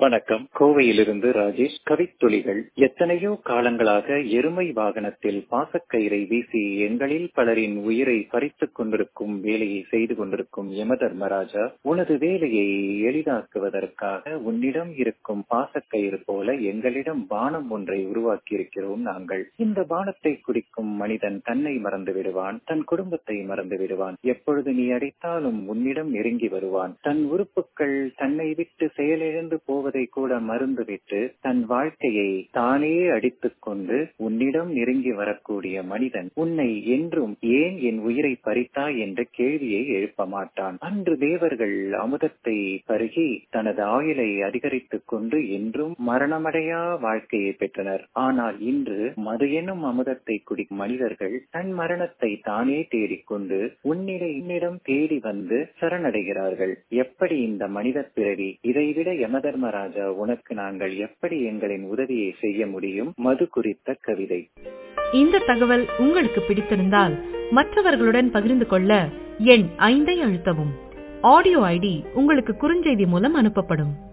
வணக்கம் கோவையிலிருந்து ராஜேஷ் கவித்துளிகள் எத்தனையோ காலங்களாக எருமை வாகனத்தில் பாசக்கயிறை வீசி எங்களில் பலரின் உயிரை பறித்துக் கொண்டிருக்கும் வேலையை செய்து கொண்டிருக்கும் யமதர்மராஜா உனது வேலையை எளிதாக்குவதற்காக உன்னிடம் இருக்கும் பாசக்கயிறு போல எங்களிடம் பானம் ஒன்றை உருவாக்கி இருக்கிறோம் நாங்கள் இந்த பானத்தை குடிக்கும் மனிதன் தன்னை மறந்து விடுவான் தன் குடும்பத்தை மறந்து விடுவான் எப்பொழுது நீ அடித்தாலும் உன்னிடம் நெருங்கி வருவான் தன் உறுப்புகள் தன்னை விட்டு செயலிழந்து போவதை கூட மறந்துவிட்டு தன் வாழ்க்கையை தானே அடித்துக் கொண்டு உன்னிடம் நெருங்கி வரக்கூடிய மனிதன் உன்னை என்றும் ஏன் என் உயிரை பறித்தாய் என்ற கேள்வியை எழுப்ப மாட்டான் அன்று தேவர்கள் அமுதத்தை பருகி தனது ஆயுளை அதிகரித்துக் கொண்டு என்றும் மரணமடையா வாழ்க்கையை பெற்றனர் ஆனால் இன்று மது எனும் அமுதத்தை குடிக்கும் மனிதர்கள் தன் மரணத்தை தானே தேடிக்கொண்டு உன்னிட உன்னிடம் தேடி வந்து சரணடைகிறார்கள் எப்படி இந்த மனித பிறவி இதைவிட யமதர்மராஜா உனக்கு நாங்கள் எப்படி எங்களின் உதவியை செய்ய முடியும் மது குறித்த கவிதை இந்த தகவல் உங்களுக்கு பிடித்திருந்தால் மற்றவர்களுடன் பகிர்ந்து கொள்ள எண் ஐந்தை அழுத்தவும் ஆடியோ ஐடி உங்களுக்கு குறுஞ்செய்தி மூலம் அனுப்பப்படும்